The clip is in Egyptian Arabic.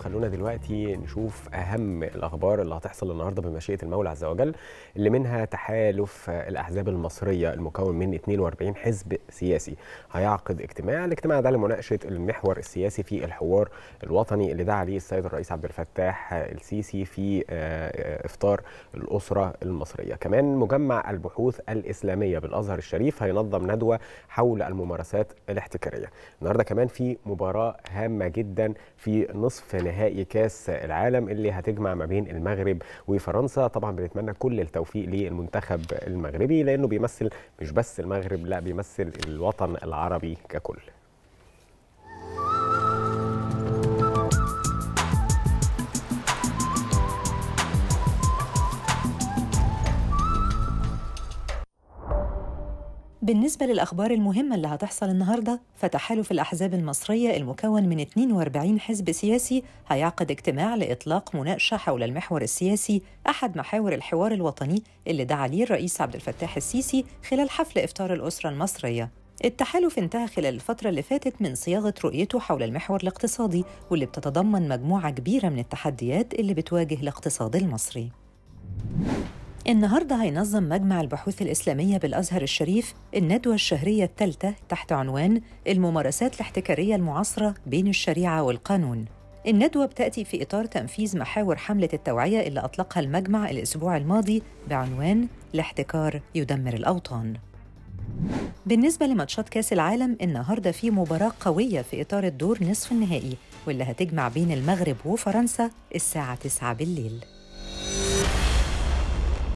خلونا دلوقتي نشوف اهم الاخبار اللي هتحصل النهارده بمشيئه المولى عز وجل اللي منها تحالف الاحزاب المصريه المكون من 42 حزب سياسي هيعقد اجتماع الاجتماع ده لمناقشه المحور السياسي في الحوار الوطني اللي دعا عليه السيد الرئيس عبد الفتاح السيسي في افطار الاسره المصريه كمان مجمع البحوث الاسلاميه بالازهر الشريف هينظم ندوه حول الممارسات الاحتكاريه النهارده كمان في مباراه هامه جدا في نصف نهائي كاس العالم اللي هتجمع ما بين المغرب وفرنسا طبعا بنتمنى كل التوفيق للمنتخب المغربي لانه بيمثل مش بس المغرب لا بيمثل الوطن العربي ككل بالنسبة للأخبار المهمة اللي هتحصل النهاردة فتحالف الأحزاب المصرية المكون من 42 حزب سياسي هيعقد اجتماع لإطلاق مناقشة حول المحور السياسي أحد محاور الحوار الوطني اللي دعا ليه الرئيس عبد الفتاح السيسي خلال حفل إفطار الأسرة المصرية التحالف انتهى خلال الفترة اللي فاتت من صياغة رؤيته حول المحور الاقتصادي واللي بتتضمن مجموعة كبيرة من التحديات اللي بتواجه الاقتصاد المصري النهارده هينظم مجمع البحوث الإسلامية بالأزهر الشريف الندوة الشهرية الثالثة تحت عنوان الممارسات الاحتكارية المعاصرة بين الشريعة والقانون. الندوة بتأتي في إطار تنفيذ محاور حملة التوعية اللي أطلقها المجمع الأسبوع الماضي بعنوان الاحتكار يدمر الأوطان. بالنسبة لماتشات كأس العالم النهاردة في مباراة قوية في إطار الدور نصف النهائي واللي هتجمع بين المغرب وفرنسا الساعة 9 بالليل.